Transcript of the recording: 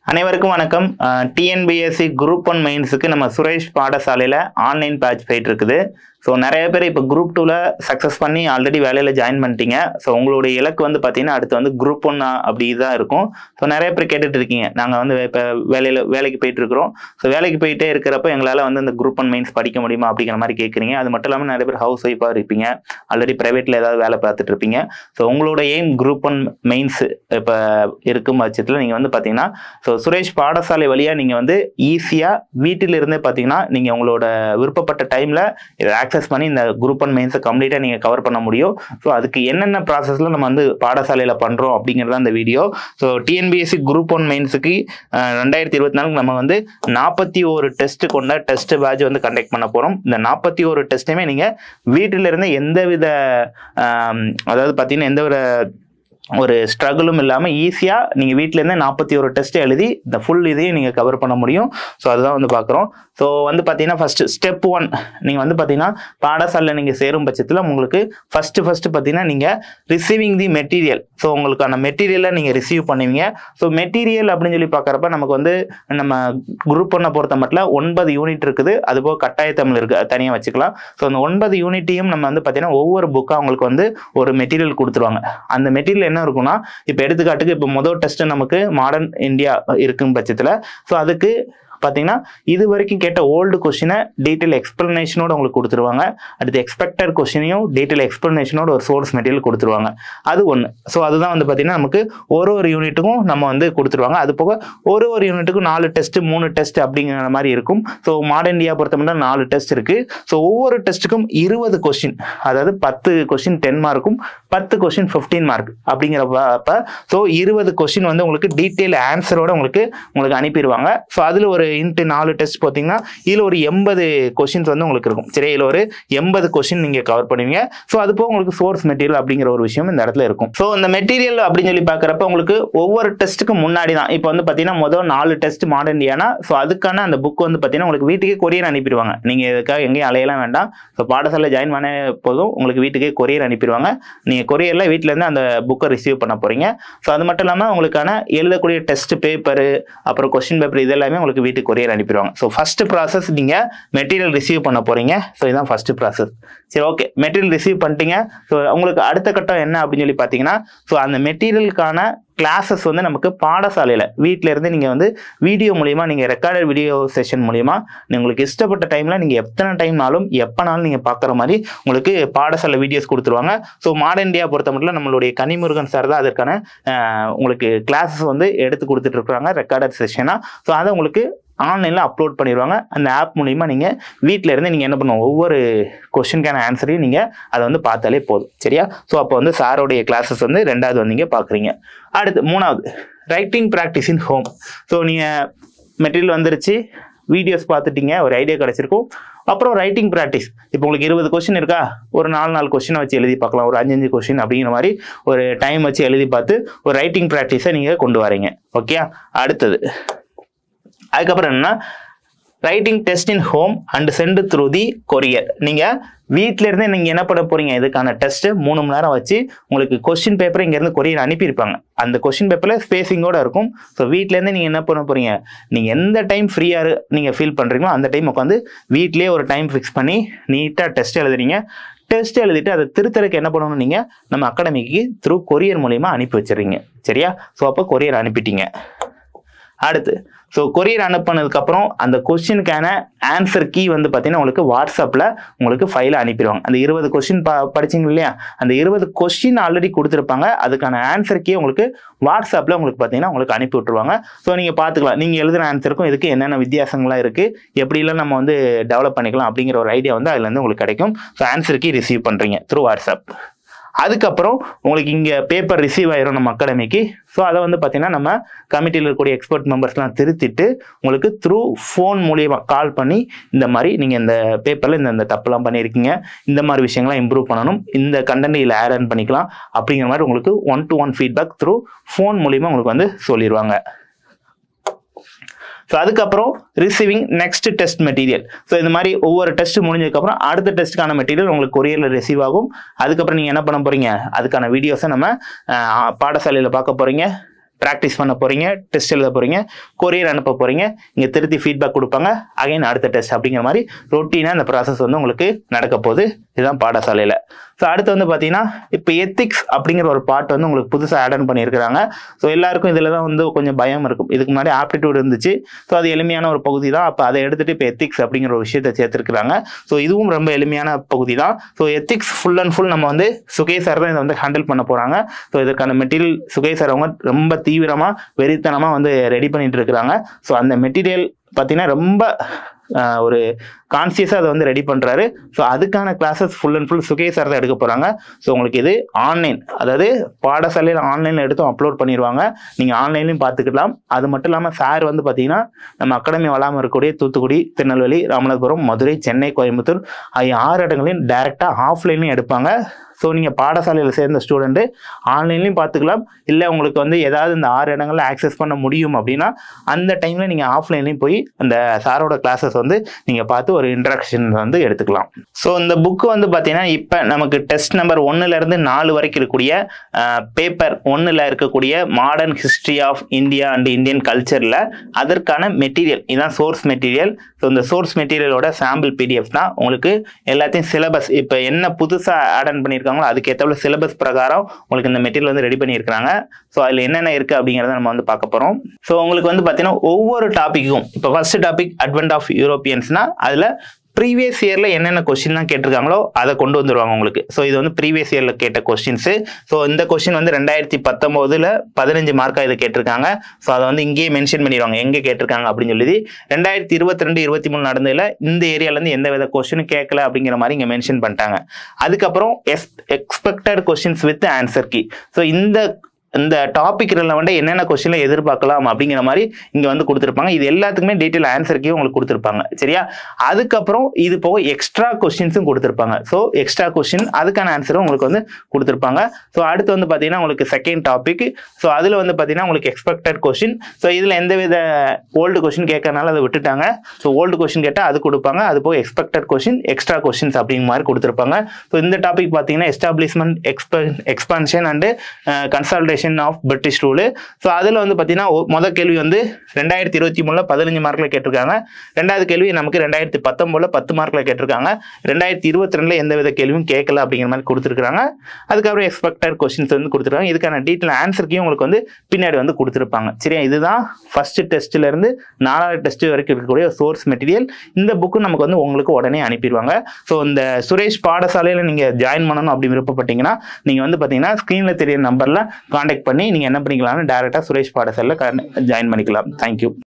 அனைவருக்கும் வணக்கம் TNPSC group one மெயின்ஸுக்கு நம்ம சுரேஷ் பாடசாலையில் ஆன்லைன் பேட்ச் போயிட்டு இருக்குது ஸோ நிறைய பேர் இப்போ குரூப் டூவில் சக்ஸஸ் பண்ணி ஆல்ரெடி வேலையில் ஜாயின் பண்ணிட்டீங்க ஸோ உங்களுடைய இலக்கு வந்து பார்த்தீங்கன்னா அடுத்து வந்து குரூப் ஒன் அப்படி தான் இருக்கும் ஸோ நிறைய பேர் கேட்டுட்டு இருக்கீங்க நாங்கள் வந்து இப்போ வேலையில் வேலைக்கு போயிட்டு இருக்கிறோம் ஸோ வேலைக்கு போயிட்டே இருக்கிறப்ப எங்களால் வந்து இந்த குரூப் ஒன் மெயின்ஸ் படிக்க முடியுமா அப்படிங்கிற மாதிரி கேட்குறீங்க அது மட்டும் இல்லாமல் நிறைய பேர் ஹவுஸ் ஒய்ஃபாக இருப்பீங்க ஆல்ரெடி ப்ரைவேட்டில் ஏதாவது வேலை பார்த்துட்டு இருப்பீங்க ஸோ உங்களோட எய்ம் குரூப் ஒன் மெயின்ஸ் இப்போ இருக்கும் பட்சத்தில் நீங்கள் வந்து பார்த்தீங்கன்னா ஸோ சுரேஷ் பாடசாலை வழியாக நீங்கள் வந்து ஈஸியாக வீட்டில் இருந்தே பார்த்தீங்கன்னா நீங்கள் உங்களோட விருப்பப்பட்ட டைமில் இதை ஆக்சஸ் பண்ணி இந்த குரூப் ஒன் மெயின்ஸை கம்ப்ளீட்டாக நீங்கள் கவர் பண்ண முடியும் ஸோ அதுக்கு என்னென்ன ப்ராசஸில் நம்ம வந்து பாடசாலையில் பண்ணுறோம் அப்படிங்கிறது அந்த video so TNPSC group one மெயின்ஸுக்கு ரெண்டாயிரத்தி இருபத்தி நாலுக்கு நம்ம வந்து நாற்பத்தி ஒரு டெஸ்ட் கொண்ட டெஸ்ட் பேட்ச் வந்து கண்டக்ட் பண்ண போகிறோம் இந்த நாற்பத்தி ஒரு டெஸ்ட்டுமே நீங்கள் வீட்டிலிருந்து எந்தவித ஆம், அதாவது பார்த்தீங்கன்னா எந்த ஒரு ஒரு ஸ்ட்ரகிளும் இல்லாமல் ஈஸியாக நீங்கள் வீட்டிலேருந்தே நாற்பத்தி ஒரு டெஸ்ட் எழுதி இந்த ஃபுல் இதையும் நீங்கள் கவர் பண்ண முடியும் ஸோ அதுதான் வந்து பார்க்குறோம் ஸோ வந்து பார்த்தீங்கன்னா ஃபஸ்ட்டு ஸ்டெப் ஒன் நீங்கள் வந்து பார்த்தீங்கன்னா பாடசாலையில் நீங்கள் சேரும் பட்சத்தில் உங்களுக்கு ஃபஸ்ட்டு ஃபஸ்ட்டு பார்த்தீங்கன்னா நீங்கள் ரிசீவிங் தி மெட்டீரியல் ஸோ உங்களுக்கான மெட்டீரியலை நீங்கள் ரிசீவ் பண்ணுவீங்க ஸோ மெட்டீரியல் அப்படின்னு சொல்லி பார்க்குறப்ப நமக்கு வந்து நம்ம குரூப் ஒன்றை பொறுத்த மட்டும் ஒன்பது யூனிட் இருக்குது அதுபோக கட்டாய தமிழ் இருக்குது அது தனியாக வச்சுக்கலாம் ஸோ அந்த ஒன்பது யூனிட்டையும் நம்ம வந்து பார்த்தீங்கன்னா ஒவ்வொரு புக்காக அவங்களுக்கு வந்து ஒரு மெட்டீரியல் கொடுத்துருவாங்க அந்த மெட்டீரியல் என்ன இருக்கும்னா இப்போ எடுத்துக்காட்டுக்கு இப்போ முதல் டெஸ்ட் நமக்கு மாடர்ன் இந்தியா இருக்கும் பட்சத்தில் ஸோ அதுக்கு பார்த்தீங்கன்னா இது வரைக்கும் கேட்ட ஓல்டு கொஷினை டீட்டெயில் எக்ஸ்பிளனேஷனோட உங்களுக்கு கொடுத்துருவாங்க அடுத்து எக்ஸ்பெக்டட் கொஷினையும் டீட்டெயில் எக்ஸ்பிளனேஷனோட ஒரு சோர்ஸ் மெட்டீரியல் கொடுத்துருவாங்க அது ஒன்று ஸோ அதுதான் வந்து பார்த்தீங்கன்னா நமக்கு ஒரு ஒரு யூனிட்டுக்கும் நம்ம வந்து கொடுத்துருவாங்க அது போக ஒரு ஒரு யூனிட்டுக்கும் நாலு டெஸ்ட் மூணு டெஸ்ட் அப்படிங்கிற மாதிரி இருக்கும் ஸோ மாடர்ன் இந்தியா பொறுத்த மட்டும் நாலு டெஸ்ட் இருக்கு ஸோ ஒவ்வொரு டெஸ்ட்டுக்கும் இருபது கொஷின் அதாவது பத்து கொஷின் டென் மார்க்கும் பத்து கொஷின் ஃபிஃப்டீன் மார்க் அப்படிங்கிறப்ப ஸோ இருபது கொஷின் வந்து உங்களுக்கு டீட்டெயில் ஆன்சரோட உங்களுக்கு உங்களுக்கு அனுப்பிடுவாங்க ஸோ அதில் ஒரு இன்ட்டு நாலு டெஸ்ட் பார்த்தீங்கன்னா இதில் ஒரு எண்பது கொஷின்ஸ் வந்து உங்களுக்கு இருக்கும் சரி இதில் ஒரு எண்பது கொஷின் நீங்கள் கவர் பண்ணுவீங்க ஸோ அது போக உங்களுக்கு சோர்ஸ் மெட்டீரியல் அப்படிங்கிற ஒரு விஷயம் இந்த இடத்துல இருக்கும் ஸோ இந்த மெட்டீரியல் அப்படின்னு சொல்லி பார்க்குறப்ப உங்களுக்கு ஒவ்வொரு டெஸ்ட்டுக்கு முன்னாடி தான் இப்போ வந்து பார்த்தீங்கன்னா முதல் நாலு டெஸ்ட் மாடர்ன் இந்தியானா ஸோ அதுக்கான அந்த புக் வந்து பார்த்தீங்கன்னா உங்களுக்கு வீட்டுக்கே கொரியர் அனுப்பிடுவாங்க நீங்கள் இதுக்காக எங்கேயும் அலையலாம் வேண்டாம் ஸோ பாடசாலை ஜாயின் பண்ண போதும் உங்களுக்கு வீட்டுக்கே கொரியர் அனுப்பிடுவாங்க நீங்கள் கொரியரில் வீட்டிலேருந்து அந்த புக்கை ரிசீவ் பண்ண போகிறீங்க ஸோ அது மட்டும் இல்லாமல் உங்களுக்கான எழுதக்கூடிய டெஸ்ட் பேப்பரு அப்புறம் கொஸ்டின் பேப்பர் இது எல்லாமே உங்களுக்கு வீட்டுக்கு கொரியர் அனுப்பிடுவாங்க ஸோ ஃபர்ஸ்ட் ப்ராசஸ் நீங்கள் மெட்டீரியல் ரிசீவ் பண்ண போகிறீங்க ஸோ இதுதான் ஃபர்ஸ்ட் ப்ராசஸ் சரி ஓகே மெட்டீரியல் ரிசீவ் பண்ணிட்டீங்க ஸோ உங்களுக்கு அடுத்த கட்டம் என்ன அப்படின்னு சொல்லி பார்த்தீங்கன்னா ஸோ அந்த மெட்டீரியலுக்கான கிளாஸஸ் வந்து நமக்கு பாடசாலையில் வீட்டில இருந்து நீங்கள் வந்து வீடியோ மூலியமா நீங்கள் ரெக்கார்டட் வீடியோ செஷன் மூலியமா நீ உங்களுக்கு இஷ்டப்பட்ட டைமில் நீங்கள் எத்தனை டைம்னாலும் எப்போனாலும் நீங்கள் பார்க்குற மாதிரி உங்களுக்கு பாடசாலை வீடியோஸ் கொடுத்துருவாங்க ஸோ மாடர்ன் இந்தியா பொறுத்த மட்டும் நம்மளுடைய கனிமுருகன் சார் தான் அதற்கான ஆஹ், உங்களுக்கு கிளாஸஸ் வந்து எடுத்து கொடுத்துட்டு இருக்காங்க ரெக்கார்டட் செஷனாக ஸோ அதை உங்களுக்கு ஆன்லைனில் அப்லோட் பண்ணிடுவாங்க அந்த ஆப் மூலிமா நீங்கள் வீட்டில் இருந்து நீங்கள் என்ன பண்ணுவோம் ஒவ்வொரு கொஷினுக்கான ஆன்சரையும் நீங்கள் அதை வந்து பார்த்தாலே போதும் சரியா ஸோ அப்போ வந்து சாரோடைய கிளாஸஸ் வந்து ரெண்டாவது வந்தீங்க பார்க்குறீங்க அடுத்து மூணாவது writing practice in home so நீங்கள் மெட்டீரியல் வந்துருச்சு வீடியோஸ் பார்த்துட்டீங்க ஒரு ஐடியா கிடச்சிருக்கும் அப்புறம் ரைட்டிங் ப்ராக்டிஸ் இப்போ உங்களுக்கு இருபது கொஷின் இருக்கா ஒரு நாலு நாலு கொஷினை வச்சு எழுதி பார்க்கலாம் ஒரு அஞ்சஞ்சு கொஷின் அப்படிங்கிற மாதிரி ஒரு டைம் வச்சு எழுதி பார்த்து ஒரு ரைட்டிங் ப்ராக்டிஸை நீங்கள் கொண்டு வரீங்க ஓகே அடுத்தது அதுக்கப்புறம் என்னன்னா writing test in home and send through the courier நீங்கள் வீட்டில இருந்தே நீங்கள் என்ன பண்ண போறீங்க இதுக்கான டெஸ்ட் மூணு மணி நேரம் வச்சு உங்களுக்கு கொஸ்டின் பேப்பர் இங்கேருந்து கொரியர் அனுப்பியிருப்பாங்க அந்த கொஸ்டின் பேப்பரில் ஸ்பேசிங்கோட இருக்கும் ஸோ வீட்டிலேருந்து நீங்கள் என்ன பண்ண போறீங்க நீங்கள் எந்த டைம் ஃப்ரீயாக நீங்கள் ஃபீல் பண்ணுறீங்களோ அந்த டைம் உட்காந்து வீட்லேயே ஒரு டைம் ஃபிக்ஸ் பண்ணி நீட்டாக டெஸ்ட் எழுதுறீங்க டெஸ்ட் எழுதிட்டு அதை திருத்தறதுக்கு என்ன பண்ணணும் நீங்கள் நம்ம அகாடமிக்கு த்ரூ கொரியர் மூலியமா அனுப்பி வச்சிடுறீங்க சரியா ஸோ அப்போ கொரியர் அனுப்பிட்டீங்க அடுத்து ஸோ கொரியர் அனுப்புனதுக்கப்புறம் அந்த கொஸ்டினுக்கான ஆன்சர் கீ வந்து பார்த்தீங்கன்னா உங்களுக்கு வாட்ஸ்அப்பில் உங்களுக்கு ஃபைலை அனுப்பிடுவாங்க அந்த இருபது கொஸ்டின் ப படிச்சிங்க இல்லையா அந்த இருபது கொஸ்டின் ஆல்ரெடி கொடுத்துருப்பாங்க அதுக்கான ஆன்சர் கீ உங்களுக்கு வாட்ஸ்அப்பில் உங்களுக்கு பார்த்தீங்கன்னா உங்களுக்கு அனுப்பி விட்ருவாங்க ஸோ நீங்கள் பார்த்துக்கலாம் நீங்கள் எழுதுன ஆன்சருக்கும் இதுக்கு என்னென்ன வித்தியாசங்கள்லாம் இருக்குது எப்படிலாம் நம்ம வந்து டெவலப் பண்ணிக்கலாம் அப்படிங்கிற ஒரு ஐடியா வந்து அதுலேருந்து உங்களுக்கு கிடைக்கும் ஸோ ஆன்சர் கீ ரிசீவ் பண்ணுறீங்க த்ரூ வாட்ஸ்அப் அதுக்கப்புறம் உங்களுக்கு இங்கே பேப்பர் ரிசீவ் ஆயிரும் நம்ம அகாடமிக்கு ஸோ அதை வந்து பார்த்தீங்கன்னா நம்ம கமிட்டியில் இருக்கக்கூடிய எக்ஸ்பர்ட் மெம்பர்ஸ்லாம் திருத்திட்டு உங்களுக்கு த்ரூ ஃபோன் மூலியமாக கால் பண்ணி இந்த மாதிரி நீங்கள் இந்த பேப்பரில் இந்த இந்த தப்புலாம் பண்ணியிருக்கீங்க இந்த மாதிரி விஷயங்கள்லாம் இம்ப்ரூவ் பண்ணணும் இந்த கண்டென்ட் இதில் ஆட் ஆன் பண்ணிக்கலாம் அப்படிங்கிற மாதிரி உங்களுக்கு one to one feedback through phone மூலியமாக உங்களுக்கு வந்து சொல்லிடுவாங்க ஸோ அதுக்கப்புறம் receiving next test material so இந்த மாதிரி ஒவ்வொரு டெஸ்ட் முடிஞ்சதுக்கப்புறம் அடுத்த டெஸ்ட்டுக்கான மெட்டீரியல் உங்களுக்கு கொரியரில் ரிசீவ் ஆகும் அதுக்கப்புறம் நீங்கள் என்ன பண்ண போறீங்க அதுக்கான வீடியோஸை நம்ம அஹ், பாடசாலையில் பார்க்க போறீங்க ப்ராக்டிஸ் பண்ண போகிறீங்க டெஸ்ட் எழுத போகிறீங்க கொரியர் அனுப்ப போகிறீங்க இங்கே திருத்தி ஃபீட்பேக் கொடுப்பாங்க அகைன் அடுத்த டெஸ்ட் அப்படிங்கிற மாதிரி ரொட்டீனாக இந்த ப்ராசஸ் வந்து உங்களுக்கு நடக்க போகுது இதுதான் பாடசாலையில் ஸோ அடுத்து வந்து பார்த்தீங்கன்னா இப்போ எத்திக்ஸ் அப்படிங்கிற ஒரு பார்ட் வந்து உங்களுக்கு புதுசாக ஆட் ஆன் பண்ணியிருக்கிறாங்க ஸோ எல்லாருக்கும் இதில் தான் வந்து கொஞ்சம் பயம் இருக்கும் இதுக்கு முன்னாடி ஆப்டிடியூட் இருந்துச்சு ஸோ அது எளிமையான ஒரு பகுதி தான் அப்போ அதை எடுத்துகிட்டு இப்போ எத்திக்ஸ் அப்படிங்கிற ஒரு விஷயத்தை சேர்த்துருக்குறாங்க ஸோ இதுவும் ரொம்ப எளிமையான பகுதி தான் so ethics full and full நம்ம வந்து சுகே சார் தான் இதை வந்து ஹேண்டில் பண்ண போகிறாங்க ஸோ இதுக்கான மெட்டீரியல் சுகே சார் அவங்க ரொம்ப தீவிரமாக வெறித்தனமாக வந்து ரெடி பண்ணிட்டு இருக்கிறாங்க ஸோ அந்த மெட்டீரியல் பார்த்தீங்கன்னா ரொம்ப ஆஹ், ஒரு கான்சியஸாக அதை வந்து ரெடி பண்ணுறாரு ஸோ அதுக்கான classes full and full Suke sir தான் எடுக்க போகிறாங்க ஸோ உங்களுக்கு இது ஆன்லைன் அதாவது பாடசாலையில் ஆன்லைனில் எடுத்தும் அப்லோட் பண்ணிடுவாங்க நீங்கள் ஆன்லைன்லையும் பார்த்துக்கலாம் அது மட்டும் இல்லாமல் சார் வந்து பார்த்தீங்கன்னா நம்ம அகாடமி வளாமல் இருக்கக்கூடிய தூத்துக்குடி திருநெல்வேலி ராமநாதபுரம் மதுரை சென்னை கோயம்புத்தூர் ஆகிய ஆறு இடங்களையும் டைரெக்டாக ஆஃப்லைன்லையும் எடுப்பாங்க ஸோ நீங்கள் பாடசாலையில் சேர்ந்த ஸ்டூடெண்ட்டு ஆன்லைன்லையும் பார்த்துக்கலாம் இல்லை உங்களுக்கு வந்து ஏதாவது இந்த ஆறு இடங்களில் ஆக்சஸ் பண்ண முடியும் அப்படின்னா அந்த டைமில் நீங்கள் ஆஃப்லைன்லையும் போய் அந்த சாரோட கிளாஸஸ் வந்து நீங்கள் பார்த்து ஒரு இன்ட்ராக்ஷன் வந்து எடுத்துக்கலாம் ஸோ இந்த புக்கு வந்து பார்த்தீங்கன்னா இப்போ நமக்கு டெஸ்ட் நம்பர் ஒன்றுலேருந்து நாலு வரைக்கும் இருக்கக்கூடிய பேப்பர் ஒன்றில் இருக்கக்கூடிய modern history of India and Indian கல்ச்சரில் அதற்கான மெட்டீரியல் இதுதான் சோர்ஸ் மெட்டீரியல் ஸோ இந்த சோர்ஸ் மெட்டீரியலோட சாம்பிள் பிடிஎஃப் தான் உங்களுக்கு எல்லாத்தையும் சிலபஸ் இப்போ என்ன புதுசாக ஆட் ஆன் பண்ணியிருக்காங்களோ அதுக்கேற்ற சிலபஸ் பிரகாரம் உங்களுக்கு இந்த மெட்டீரியல் வந்து ரெடி பண்ணியிருக்காங்க ஸோ அதில் என்னென்ன இருக்குது அப்படிங்கிறத நம்ம வந்து பார்க்க போகிறோம் ஸோ உங்களுக்கு வந்து பார்த்தீங்கன்னா ஒவ்வொரு டாப்பிக்கும் இப்போ ஃபர்ஸ்ட் டாபிக் அட்வென்ட் ஆஃப் யூரோப்பியன்ஸ்னா அதில் ப்ரீவியஸ் இயரில் என்னென்ன கொஸ்டின்லாம் கேட்டிருக்காங்களோ அதை கொண்டு வந்துருவாங்க உங்களுக்கு ஸோ இது வந்து ப்ரீவியஸ் இயரில் கேட்ட கொஸ்டின்ஸு ஸோ இந்த கொஸ்டின் வந்து ரெண்டாயிரத்தி பத்தொம்போதில் பதினஞ்சு மார்க்காக இதை கேட்டிருக்காங்க ஸோ அதை வந்து இங்கேயே மென்ஷன் பண்ணிடுவாங்க எங்கே கேட்டிருக்காங்க அப்படின்னு சொல்லி ரெண்டாயிரத்தி இருபத்தி ரெண்டு இருபத்தி மூணு நடந்ததில் இந்த ஏரியாலேருந்து எந்த வித கொஸ்டினும் கேட்கல அப்படிங்கிற மாதிரி இங்கே மென்ஷன் பண்ணிட்டாங்க அதுக்கப்புறம் as expected questions with answer key so இந்த இந்த டாபிக் ரிலவெண்ட்டாக என்னென்ன கொஸ்டினில் எதிர்பார்க்கலாம் அப்படிங்கிற மாதிரி இங்கே வந்து கொடுத்துருப்பாங்க இது எல்லாத்துக்குமே டீட்டெயில் ஆன்சருக்கே உங்களுக்கு கொடுத்துருப்பாங்க சரியா அதுக்கப்புறம் இது போக எக்ஸ்ட்ரா கொஸ்டின்ஸும் கொடுத்துருப்பாங்க ஸோ எக்ஸ்ட்ரா கொஸ்டின் அதுக்கான ஆன்சரும் உங்களுக்கு வந்து கொடுத்துருப்பாங்க ஸோ அடுத்து வந்து பார்த்தீங்கன்னா உங்களுக்கு செகண்ட் டாபிக் ஸோ அதில் வந்து பார்த்தீங்கன்னா உங்களுக்கு எக்ஸ்பெக்டட் கொஸ்டின் ஸோ இதில் எந்தவித ஓல்டு கொஸ்டின் கேட்கறனால அதை விட்டுட்டாங்க ஸோ ஓல்டு கொஸ்டின் கேட்டால் அது கொடுப்பாங்க அது போக எக்ஸ்பெக்டட் கொஸ்டின் எக்ஸ்ட்ரா கொஸ்டின்ஸ் அப்படிங்கிற மாதிரி கொடுத்துருப்பாங்க ஸோ இந்த டாபிக் பார்த்தீங்கன்னா establishment exp expansion and consultation of British rule so அதில் வந்து பார்த்தீங்கன்னா ஒ- முத கேள்வி வந்து ரெண்டாயிரத்தி இருபத்தி மூணில் பதினஞ்சு மார்க்கில் கேட்டிருக்காங்க ரெண்டாவது கேள்வி நமக்கு ரெண்டாயிரத்தி பத்தொம்போதில் பத்து மார்க்கில் கேட்டிருக்காங்க ரெண்டாயிரத்தி இருபத்தி ரெண்டில் எந்த வித கேள்வியும் கேட்கல அப்படிங்கிற மாதிரி கொடுத்துருக்காங்க அதுக்கப்புறம் எக்ஸ்பெக்டட் கொஸ்டின்ஸ் வந்து கொடுத்துருக்காங்க இதுக்கான டீட்டெயில் ஆன்சருக்கையும் உங்களுக்கு வந்து பின்னாடி வந்து கொடுத்துருப்பாங்க சரியா இதுதான் ஃபர்ஸ்ட் டெஸ்ட்ல இருந்து நாலாவது டெஸ்ட் வரைக்கும் இருக்கக்கூடிய சோர்ஸ் மெட்டீரியல் இந்த புக்கு நமக்கு வந்து உங்களுக்கு உடனே அனுப்பிடுவாங்க ஸோ இந்த சுரேஷ் பாடசாலையில் நீங்கள் ஜாயின் பண்ணணும் அப்படி விருப்பப்பட்டீங்கன்னா நீங்கள் வந்து பார்த்தீங்கன்னா ஸ்க்ரீனில் தெரிய நம்பரில் காண்டாக்ட் பண்ணி நீங்கள் என்ன பண்ணிக்கலாம்னு டேரெக்டாக சுரேஷ் பாடசாலையில் ஜாயின் பண்ணிக்கலாம் தேங்க்யூ